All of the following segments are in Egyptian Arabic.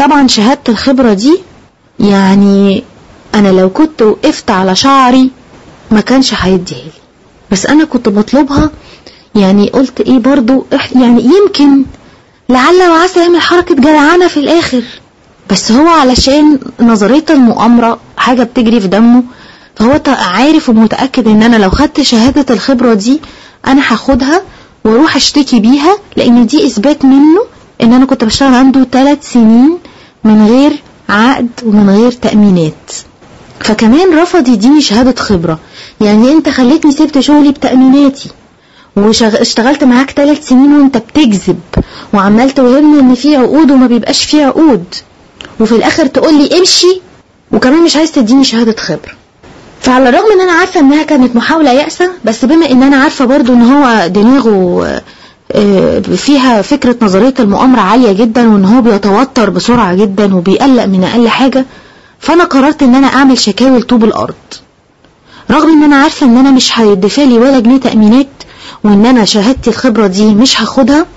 طبعا شهادة الخبرة دي يعني انا لو كنت وقفت على شعري ما كانش هيديها لي بس انا كنت بطلبها يعني قلت ايه برضو إح- يعني يمكن لعل وعسى يعمل حركة جدعانة في الاخر بس هو علشان نظرية المؤامرة حاجة بتجري في دمه فهو تا- عارف ومتأكد ان انا لو خدت شهادة الخبرة دي انا هاخدها واروح اشتكي بيها لان دي اثبات منه ان انا كنت بشتغل عنده ثلاث سنين من غير عقد ومن غير تأمينات فكمان رفض يديني شهادة خبرة يعني انت خليتني سبت شغلي بتأميناتي واشتغلت معاك ثلاث سنين وانت بتكذب وعمال توهمني ان في عقود وما بيبقاش في عقود وفي الاخر تقول لي امشي وكمان مش عايز تديني شهادة خبرة فعلى الرغم ان انا عارفة انها كانت محاولة يأسة بس بما ان انا عارفة برضو ان هو دماغه آه، فيها فكرة نظرية المؤامرة عالية جدا وان هو بيتوتر بسرعة جدا وبيقلق من اقل حاجة فانا قررت ان انا اعمل شكاوي لطوب الارض رغم ان انا عارفة ان انا مش هيدفع لي ولا جنيه تأمينات وان انا شهادتي الخبرة دي مش هاخدها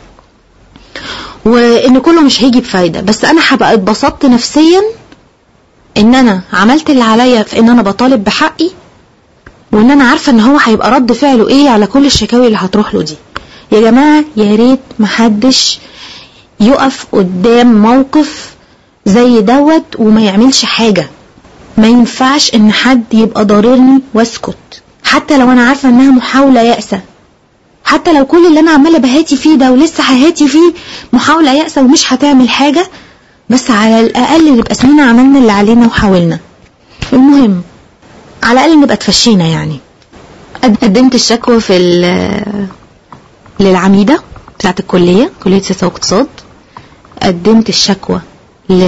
وان كله مش هيجي بفايدة بس انا هبقى اتبسطت نفسيا ان انا عملت اللي عليا في ان انا بطالب بحقي وان انا عارفة ان هو هيبقى رد فعله ايه على كل الشكاوي اللي هتروح له دي يا جماعة يا ريت محدش يقف قدام موقف زي دوت وما يعملش حاجة ما ينفعش ان حد يبقى ضاررني واسكت حتى لو انا عارفة انها محاولة يأسة حتى لو كل اللي انا عمالة بهاتي فيه ده ولسه ههاتي فيه محاولة يأسة ومش هتعمل حاجة بس على الاقل نبقى اسمنا عملنا اللي علينا وحاولنا المهم على الاقل نبقى اتفشينا يعني قد- قدمت الشكوى في ال- للعميدة بتاعة الكلية كلية سياسة واقتصاد قدمت الشكوى ل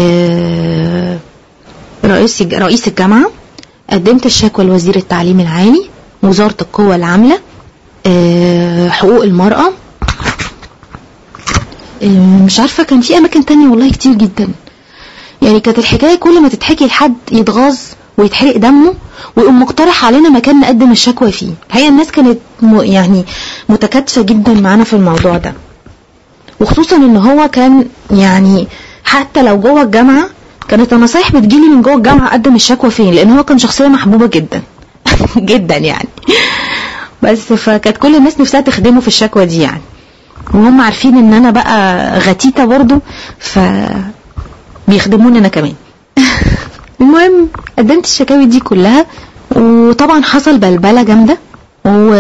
رئيس الج- رئيس الجامعة قدمت الشكوى لوزير التعليم العالي وزارة القوى العاملة آه، حقوق المرأة آه، مش عارفة كان في أماكن تانية والله كتير جدا يعني كانت الحكاية كل ما تتحكي لحد يتغاظ ويتحرق دمه ويقوم مقترح علينا مكان نقدم الشكوى فيه الحقيقة الناس كانت م... يعني متكاتفة جدا معانا في الموضوع ده وخصوصا ان هو كان يعني حتى لو جوه الجامعة كانت النصايح بتجيلي من جوه الجامعة اقدم الشكوى فين لان هو كان شخصية محبوبة جدا جدا يعني بس فكانت كل الناس نفسها تخدمه في الشكوى دي يعني وهم عارفين ان انا بقى غتيتة برضو ف بيخدموني انا كمان المهم قدمت الشكاوي دي كلها وطبعا حصل بلبلة جامدة و...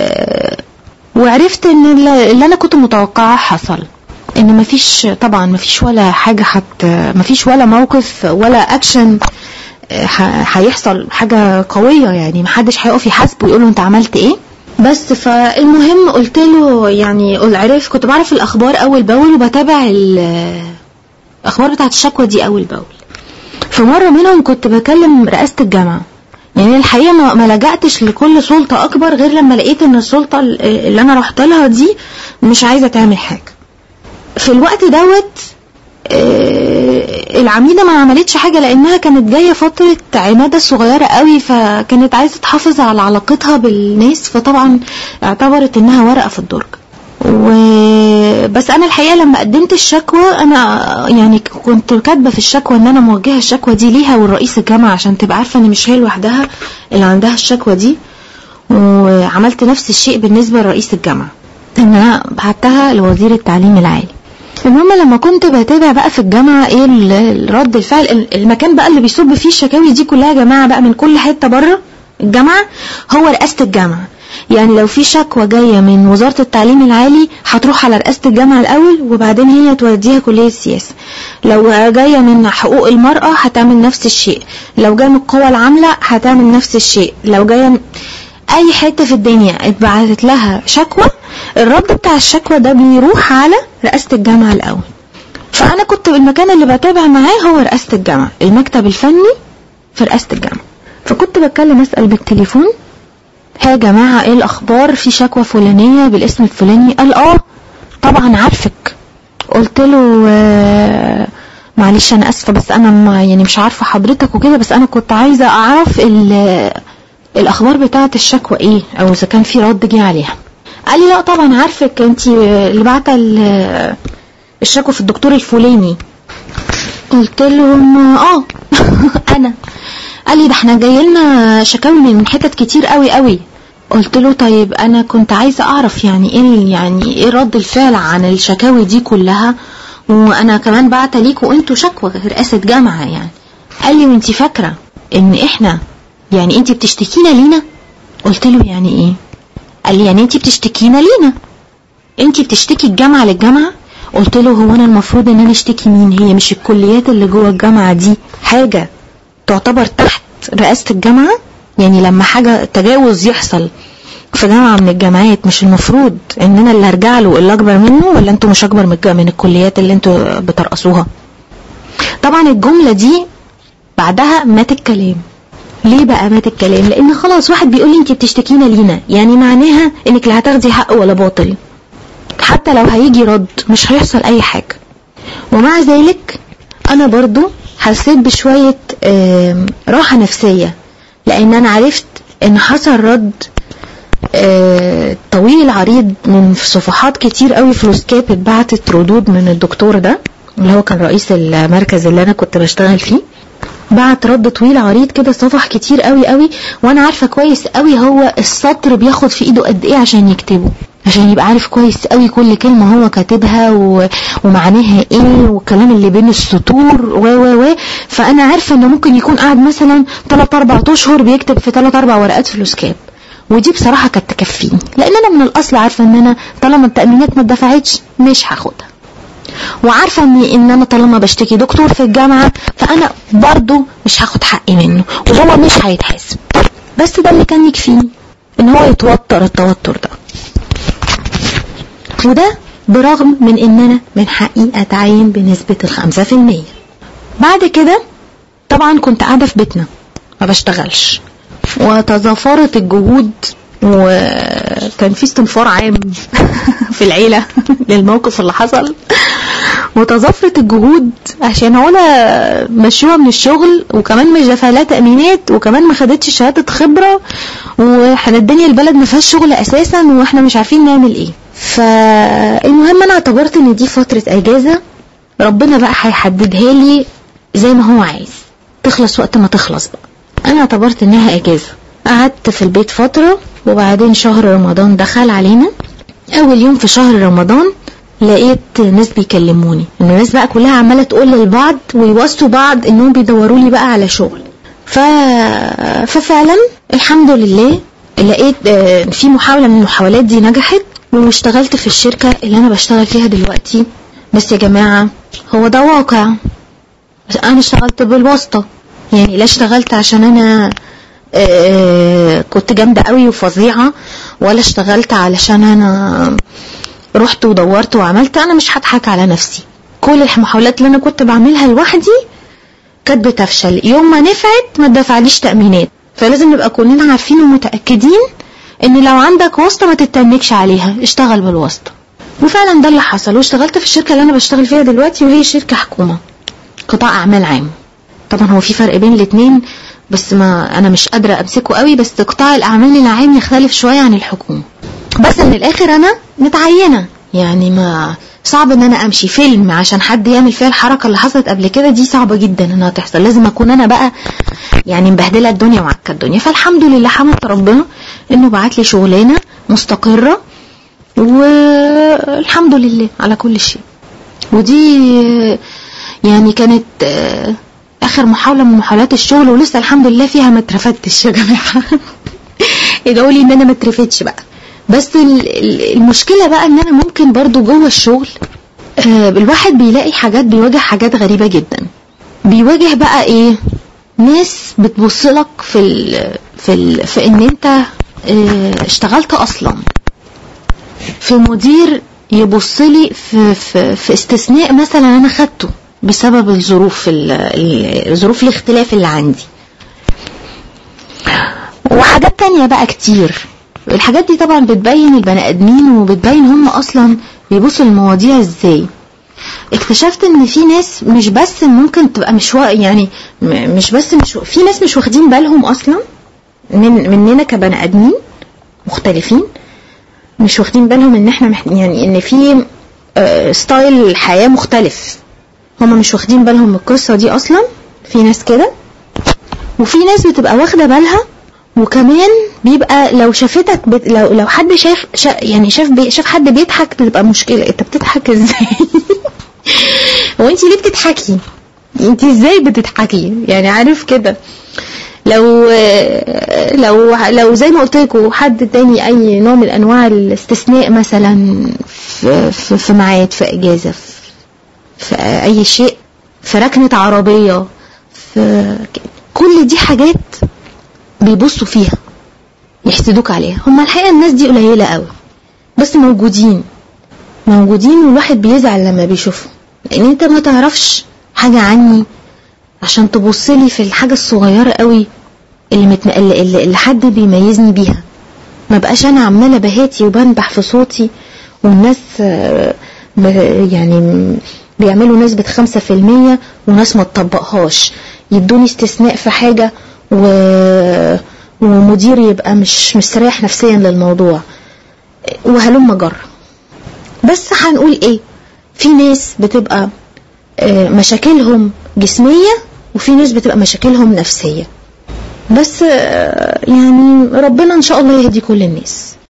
وعرفت ان اللي اللي انا كنت متوقعه حصل ان مفيش طبعا مفيش ولا حاجة حت مفيش ولا موقف ولا اكشن ح- هيحصل حاجة قوية يعني محدش هيقف يحاسبه ويقول له انت عملت ايه بس فالمهم قلت له يعني قل عرف كنت بعرف الاخبار اول باول وبتابع ال- الاخبار بتاعت الشكوى دي اول باول في مرة منهم كنت بكلم رئاسة الجامعة يعني الحقيقة ما, ما لجأتش لكل سلطة أكبر غير لما لقيت إن السلطة ال- اللي أنا رحت لها دي مش عايزة تعمل حاجة في الوقت دوت آه، العميدة ما عملتش حاجة لأنها كانت جاية فترة عمادة صغيرة قوي فكانت عايزة تحافظ على علاقتها بالناس فطبعا اعتبرت إنها ورقة في الدرج و... بس انا الحقيقه لما قدمت الشكوى انا يعني كنت كاتبه في الشكوى ان انا موجهه الشكوى دي ليها والرئيس الجامعه عشان تبقى عارفه ان مش هي لوحدها اللي عندها الشكوى دي وعملت نفس الشيء بالنسبه لرئيس الجامعه ان انا بعتها لوزير التعليم العالي المهم لما كنت بتابع بقى في الجامعة ايه ال- رد الفعل ال- المكان بقى اللي بيصب فيه الشكاوي دي كلها يا جماعة بقى من كل حتة بره الجامعة هو رئاسة الجامعة يعني لو في شكوى جاية من وزارة التعليم العالي هتروح على رئاسة الجامعة الأول وبعدين هي توديها كلية السياسة لو جاية من حقوق المرأة هتعمل نفس الشيء لو جاية من القوى العاملة هتعمل نفس الشيء لو جاية من أي حتة في الدنيا اتبعتت لها شكوى الرد بتاع الشكوى ده بيروح على رئاسة الجامعة الأول فأنا كنت المكان اللي بتابع معاه هو رئاسة الجامعة المكتب الفني في رئاسة الجامعة فكنت بتكلم أسأل بالتليفون ها يا جماعة ايه الأخبار في شكوى فلانية بالاسم الفلاني قال اه طبعا عارفك قلت له آه معلش انا اسفة بس انا ما يعني مش عارفة حضرتك وكده بس انا كنت عايزة اعرف ال- الاخبار بتاعة الشكوى ايه او اذا كان في رد جه عليها قال لي لا طبعا عارفك انت اللي بعت ال- الشكوى في الدكتور الفلاني قلت لهم اه انا قال لي ده احنا جاي لنا شكاوي من حتت كتير قوي قوي قلت له طيب انا كنت عايزه اعرف يعني ايه يعني ايه رد الفعل عن الشكاوي دي كلها وانا كمان بعت ليكوا انتوا شكوى رئاسه جامعه يعني قال لي وانت فاكره ان احنا يعني انت بتشتكينا لينا قلت له يعني ايه قال لي يعني انت بتشتكينا لينا انت بتشتكي الجامعه للجامعه قلت له هو انا المفروض ان انا اشتكي مين هي مش الكليات اللي جوه الجامعه دي حاجه تعتبر تحت رئاسه الجامعه يعني لما حاجه تجاوز يحصل في جامعه من الجامعات مش المفروض ان انا اللي ارجع له اللي اكبر منه ولا انتوا مش اكبر من الج- من الكليات اللي انتوا بترأسوها طبعا الجمله دي بعدها مات الكلام ليه بقى مات الكلام لان خلاص واحد بيقول لي انت بتشتكينا لينا يعني معناها انك لا هتاخدي حق ولا باطل حتى لو هيجي رد مش هيحصل اي حاجه ومع ذلك انا برضو حسيت بشويه آم، راحه نفسيه لان انا عرفت ان حصل رد آه، طويل عريض من صفحات كتير قوي فلوسكاب اتبعتت ردود من الدكتور ده اللي هو كان رئيس المركز اللي انا كنت بشتغل فيه بعت رد طويل عريض كده صفح كتير قوي قوي وانا عارفه كويس قوي هو السطر بياخد في ايده قد ايه عشان يكتبه عشان يبقى عارف كويس قوي كل كلمه هو كاتبها و... ومعناها ايه والكلام اللي بين السطور و و و فانا عارفه انه ممكن يكون قاعد مثلا 3 4 اشهر بيكتب في 3 4 ورقات فلوسكاب ودي بصراحه كانت تكفيني لان انا من الاصل عارفه ان انا طالما التامينات ما اتدفعتش مش هاخدها وعارفه ان ان انا طالما بشتكي دكتور في الجامعه فانا برضو مش هاخد حقي منه وهو مش هيتحاسب بس ده اللي كان يكفيني ان هو يتوتر التوتر ده وده برغم من ان انا من حقي اتعين بنسبة الخمسة في المية بعد كده طبعا كنت قاعدة في بيتنا ما بشتغلش وتضافرت الجهود وكان في استنفار عام في العيلة للموقف اللي حصل وتضافرت الجهود عشان علا مشوها من الشغل وكمان مش دافعه لها تأمينات وكمان ما خدتش شهادة خبرة واحنا الدنيا البلد ما فيهاش شغل اساسا واحنا مش عارفين نعمل ايه فالمهم انا اعتبرت ان دي فترة اجازة ربنا بقى هيحددها لي زي ما هو عايز تخلص وقت ما تخلص بقى انا اعتبرت انها اجازة قعدت في البيت فترة وبعدين شهر رمضان دخل علينا اول يوم في شهر رمضان لقيت ناس بيكلموني ان الناس بقى كلها عماله تقول للبعض ويواسوا بعض انهم بيدوروا لي بقى على شغل ف... ففعلا الحمد لله لقيت آه، في محاولة من المحاولات دي نجحت واشتغلت في الشركة اللي أنا بشتغل فيها دلوقتي بس يا جماعة هو ده واقع بس أنا اشتغلت بالواسطة يعني لا اشتغلت عشان أنا آه، كنت جامدة قوي وفظيعة ولا اشتغلت علشان أنا رحت ودورت وعملت أنا مش هضحك على نفسي كل المحاولات اللي أنا كنت بعملها لوحدي كانت بتفشل يوم ما نفعت ما تدفعليش تأمينات فلازم نبقى كلنا عارفين ومتأكدين ان لو عندك واسطة ما تتنكش عليها اشتغل بالواسطة وفعلا ده اللي حصل واشتغلت في الشركة اللي انا بشتغل فيها دلوقتي وهي شركة حكومة قطاع اعمال عام طبعا هو في فرق بين الاتنين بس ما انا مش قادرة امسكه قوي بس قطاع الاعمال العام يختلف شوية عن الحكومة بس من الاخر انا متعينة يعني ما صعب ان انا امشي فيلم عشان حد يعمل فيها الحركة اللي حصلت قبل كده دي صعبة جدا انها تحصل لازم اكون انا بقى يعني مبهدلة الدنيا وعكة الدنيا فالحمد لله حمد ربنا انه بعت لي شغلانة مستقرة والحمد لله على كل شيء ودي يعني كانت آه، اخر محاولة من محاولات الشغل ولسه الحمد لله فيها ما اترفدتش يا جماعة ادعوا لي ان انا ما اترفدش بقى بس ال- ال- المشكلة بقى ان انا ممكن برضو جوه الشغل آه، الواحد بيلاقي حاجات بيواجه حاجات غريبة جدا بيواجه بقى ايه ناس بتبصلك في ال في ال في ان انت آه، اشتغلت اصلا في مدير يبصلي في, في, في استثناء مثلا انا خدته بسبب الظروف ال- ال- ظروف الاختلاف اللي عندي وحاجات تانية بقى كتير الحاجات دي طبعا بتبين البني ادمين وبتبين هم اصلا بيبصوا للمواضيع ازاي اكتشفت ان في ناس مش بس ممكن تبقى مش وا... يعني م- مش بس مش و... في ناس مش واخدين بالهم اصلا من مننا كبني ادمين مختلفين مش واخدين بالهم ان احنا محت... يعني ان في آه، ستايل حياة مختلف هما مش واخدين بالهم من القصة دي اصلا في ناس كده وفي ناس بتبقى واخدة بالها وكمان بيبقى لو شافتك بت... لو لو حد شاف شا... يعني شاف بي... شاف حد بيضحك بتبقى مشكلة انت بتضحك ازاي هو انت ليه بتضحكي انت ازاي بتضحكي يعني عارف كده لو لو لو زي ما قلت لكم حد تاني اي نوع من انواع الاستثناء مثلا في في, في ميعاد في اجازه في, في اي شيء في ركنه عربيه في كل دي حاجات بيبصوا فيها يحسدوك عليها هم الحقيقه الناس دي قليله قوي بس موجودين موجودين والواحد بيزعل لما بيشوفهم لان انت ما تعرفش حاجه عني عشان تبصلي في الحاجة الصغيرة قوي اللي, متن... اللي, اللي, اللي حد بيميزني بيها ما بقاش انا عمالة بهاتي وبنبح في صوتي والناس يعني بيعملوا نسبة خمسة في المية وناس ما تطبقهاش يدوني استثناء في حاجة و... ومدير يبقى مش مستريح نفسيا للموضوع وهلم جر بس هنقول ايه في ناس بتبقى مشاكلهم جسمية وفي ناس بتبقى مشاكلهم نفسية بس يعني ربنا ان شاء الله يهدي كل الناس